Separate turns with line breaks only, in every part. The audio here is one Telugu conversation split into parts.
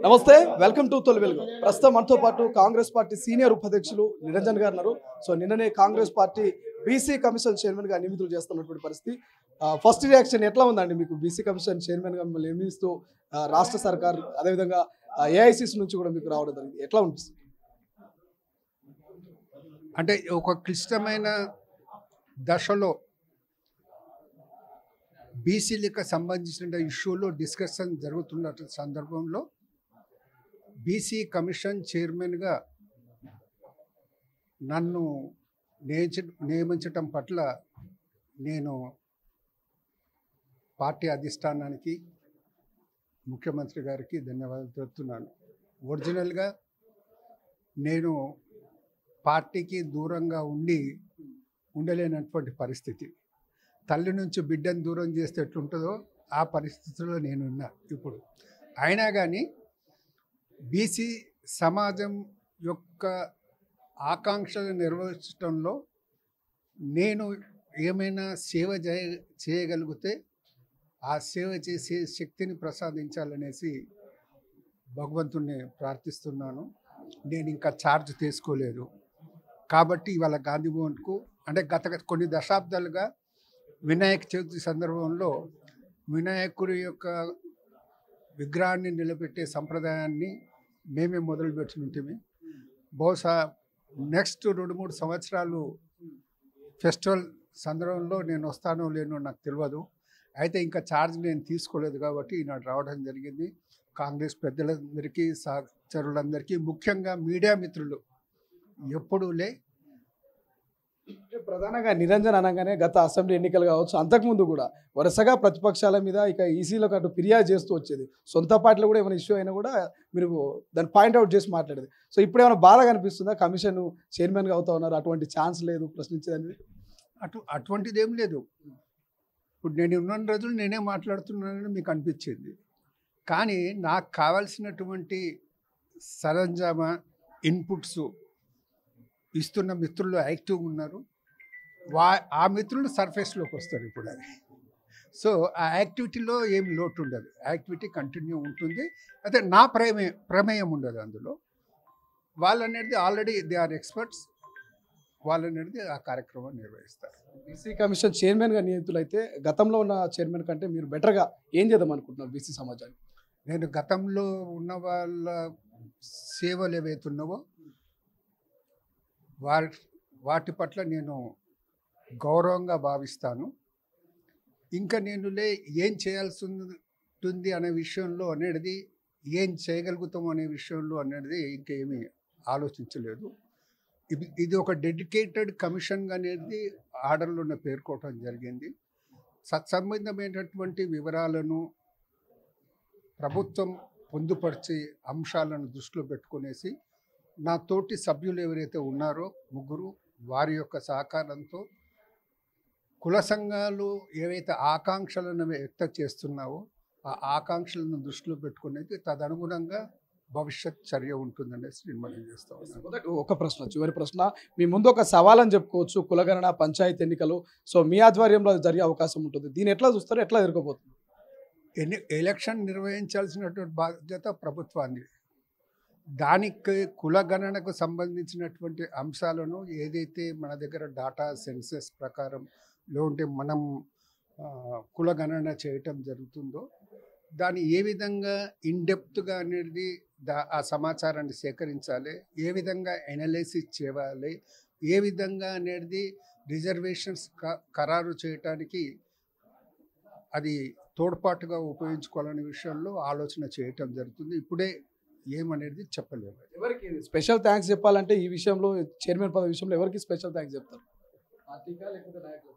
నమస్తే వెల్కమ్ టు తొలి వెలుగు ప్రస్తుతం మనతో పాటు కాంగ్రెస్ పార్టీ సీనియర్ ఉపాధ్యక్షులు నిరంజన్ గారు ఉన్నారు సో నిన్ననే Congress party BC commission chairman గా నియమితులు చేస్తున్నటువంటి పరిస్థితి ఫస్ట్ రియాక్షన్ ఎట్లా ఉందండి మీకు బీసీ కమిషన్ చైర్మన్ గా మిమ్మల్ని నియమిస్తూ ఆ, రాష్ట్ర సర్కార్ అదేవిధంగా ఏఐసిసి నుంచి కూడా మీకు రావడం జరిగింది ఎట్లా అనిపిస్తుంది
అంటే ఒక క్లిష్టమైన దశలో బీసీలకు సంబంధించిన ఇష్యూలో డిస్కషన్ జరుగుతున్న సందర్భంలో బీసీ కమిషన్ చైర్మన్గా నన్ను నియమించ నియమించటం పట్ల నేను పార్టీ అధిష్టానానికి ముఖ్యమంత్రి గారికి ధన్యవాదాలు తెలుపుతున్నాను ఒరిజినల్గా నేను పార్టీకి దూరంగా ఉండి ఉండలేనటువంటి పరిస్థితి తల్లి నుంచి బిడ్డను దూరం చేస్తే ఎట్లుంటుందో ఆ పరిస్థితిలో నేనున్నా ఇప్పుడు అయినా కానీ బీసీ సమాజం యొక్క ఆకాంక్షలు నెరవేర్చడంలో నేను ఏమైనా సేవ చేయ చేయగలిగితే ఆ సేవ చేసే శక్తిని ప్రసాదించాలనేసి భగవంతుణ్ణి ప్రార్థిస్తున్నాను నేను ఇంకా ఛార్జ్ తీసుకోలేదు కాబట్టి ఇవాళ గాంధీ భవన్కు అంటే గత కొన్ని దశాబ్దాలుగా వినాయక చవితి సందర్భంలో వినాయకుడి యొక్క విగ్రహాన్ని నిలబెట్టే సంప్రదాయాన్ని మేమే మొదలుపెట్టిన ఉంటుంది బహుశా నెక్స్ట్ రెండు మూడు సంవత్సరాలు ఫెస్టివల్ సందర్భంలో నేను వస్తానో లేనో నాకు తెలియదు అయితే ఇంకా ఛార్జ్ నేను తీసుకోలేదు కాబట్టి ఈనాడు రావడం జరిగింది కాంగ్రెస్ పెద్దలందరికీ సహచరులందరికీ ముఖ్యంగా మీడియా మిత్రులు ఎప్పుడూ లే
అంటే ప్రధానంగా నిరంజన్ అనగానే గత అసెంబ్లీ ఎన్నికలు కావచ్చు అంతకుముందు కూడా వరుసగా ప్రతిపక్షాల మీద ఇక ఈసీలకు అటు ఫిర్యాదు చేస్తూ వచ్చేది సొంత పార్టీలో కూడా ఏమైనా ఇష్యూ అయినా కూడా మీరు దాన్ని పాయింట్అవుట్ చేసి మాట్లాడేది సో ఇప్పుడు ఏమైనా బాధ కనిపిస్తుందా కమిషన్ చైర్మన్గా అవుతా ఉన్నారు అటువంటి ఛాన్స్ లేదు ప్రశ్నించేదానికి
అటు అటువంటిది ఏం లేదు ఇప్పుడు నేను ఉన్న రోజులు నేనే మాట్లాడుతున్నానని మీకు అనిపించింది కానీ నాకు కావాల్సినటువంటి సరంజామా ఇన్పుట్స్ ఇస్తున్న మిత్రులు యాక్టివ్గా ఉన్నారు వా ఆ మిత్రులు సర్ఫేస్లోకి వస్తారు ఇప్పుడు అది సో ఆ యాక్టివిటీలో ఏం లోటు ఉండదు యాక్టివిటీ కంటిన్యూ ఉంటుంది అయితే నా ప్రమేయం ప్రమేయం ఉండదు అందులో వాళ్ళు అనేది ఆల్రెడీ దే ఆర్ ఎక్స్పర్ట్స్ వాళ్ళు అనేది ఆ కార్యక్రమాన్ని నిర్వహిస్తారు
బీసీ కమిషన్ చైర్మన్గా నియమితులైతే గతంలో ఉన్న చైర్మన్ కంటే మీరు బెటర్గా ఏం చేద్దాం అనుకుంటున్నారు బీసీ సమాజానికి
నేను గతంలో ఉన్న వాళ్ళ సేవలు ఏవైతే ఉన్నావో వారి వాటి పట్ల నేను గౌరవంగా భావిస్తాను ఇంకా నేను లే ఏం చేయాల్సి ఉంటుంది అనే విషయంలో అనేది ఏం చేయగలుగుతాం అనే విషయంలో అనేది ఇంకేమీ ఆలోచించలేదు ఇది ఇది ఒక డెడికేటెడ్ కమిషన్ అనేది ఆర్డర్లోనే పేర్కోవటం జరిగింది సత్సంబంధమైనటువంటి వివరాలను ప్రభుత్వం పొందుపరిచే అంశాలను దృష్టిలో పెట్టుకునేసి నా తోటి సభ్యులు ఎవరైతే ఉన్నారో ముగ్గురు వారి యొక్క సహకారంతో కుల సంఘాలు ఏవైతే ఆకాంక్షలను వ్యక్తం చేస్తున్నావో ఆ ఆకాంక్షలను దృష్టిలో పెట్టుకునేది తదనుగుణంగా భవిష్యత్ చర్య ఉంటుందనేసి నేను మనం చేస్తా ఉన్నాను
మొదటి ఒక ప్రశ్న చివరి ప్రశ్న మీ ముందు ఒక సవాల్ అని చెప్పుకోవచ్చు కులగణన పంచాయతీ ఎన్నికలు సో మీ ఆధ్వర్యంలో అది జరిగే అవకాశం ఉంటుంది దీన్ని ఎట్లా చూస్తారు ఎట్లా ఎదుర్కోబోతుంది
ఎన్ని ఎలక్షన్ నిర్వహించాల్సినటువంటి బాధ్యత ప్రభుత్వాన్ని దానికి కులగణనకు సంబంధించినటువంటి అంశాలను ఏదైతే మన దగ్గర డాటా సెన్సెస్ ప్రకారంలో ఉంటే మనం ఆ, కులగణన చేయటం జరుగుతుందో దాన్ని ఏ విధంగా ఇన్డెప్త్గా అనేది దా ఆ సమాచారాన్ని సేకరించాలి ఏ విధంగా ఎనలైసిస్ చేయాలి ఏ విధంగా అనేది రిజర్వేషన్స్ ఖరారు చేయటానికి అది తోడ్పాటుగా ఉపయోగించుకోవాలనే విషయంలో ఆలోచన చేయటం జరుగుతుంది ఇప్పుడే ఏమనేది చెప్పలేము
ఎవరికి స్పెషల్ థ్యాంక్స్ చెప్పాలంటే ఈ విషయంలో చైర్మన్ పదవి విషయంలో ఎవరికి స్పెషల్ థ్యాంక్స్ చెప్తారు పార్టీకా లేకపోతే నాయకులు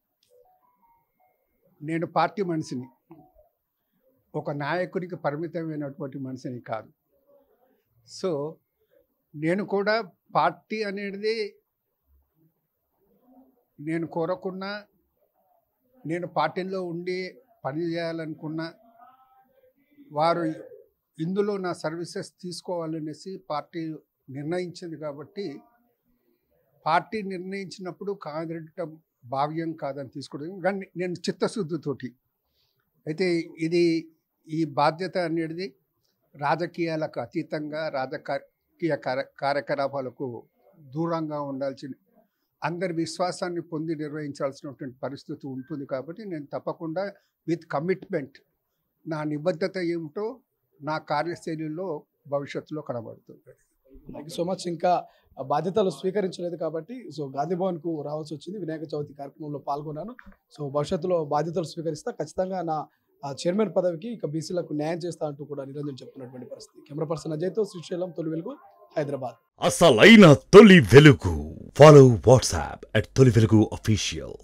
నేను పార్టీ మనిషిని ఒక నాయకుడికి పరిమితమైనటువంటి మనిషిని కాదు సో నేను కూడా పార్టీ అనేది నేను కోరకున్నా నేను పార్టీలో ఉండి పని చేయాలనుకున్నా వారు ఇందులో నా సర్వీసెస్ తీసుకోవాలనేసి పార్టీ నిర్ణయించింది కాబట్టి పార్టీ నిర్ణయించినప్పుడు కాదనటం భావ్యం కాదని తీసుకోవడం కానీ నేను చిత్తశుద్ధితోటి అయితే ఇది ఈ బాధ్యత అనేది రాజకీయాలకు అతీతంగా రాజకీయ కార్య- కార్యకలాపాలకు దూరంగా ఉండాల్సిన అందరి విశ్వాసాన్ని పొంది నిర్వహించాల్సినటువంటి పరిస్థితి ఉంటుంది కాబట్టి నేను తప్పకుండా విత్ కమిట్మెంట్ నా నిబద్ధత ఏమిటో నా కార్యశైలిలో భవిష్యత్తులో కనబడుతుంది
థ్యాంక్ యూ సో మచ్ ఇంకా ఆ బాధ్యతలు స్వీకరించలేదు కాబట్టి సో గాంధీ భవన్కు రావాల్సి వచ్చింది వినాయక చవితి కార్యక్రమంలో పాల్గొన్నాను సో భవిష్యత్తులో బాధ్యతలు స్వీకరిస్తా ఖచ్చితంగా నా ఆ చైర్మన్ పదవికి ఇక బీసీలకు న్యాయం చేస్తా అంటూ కూడా నిరంజన్ చెప్తున్నటువంటి పరిస్థితి కెమెరా పర్సన్ అజయ్తో శ్రీశైలం తొలి వెలుగు హైదరాబాద్
అసలైన తొలి వెలుగు ఫాలో వాట్సాప్ అట్ తొలి వెలుగు అఫీషియల్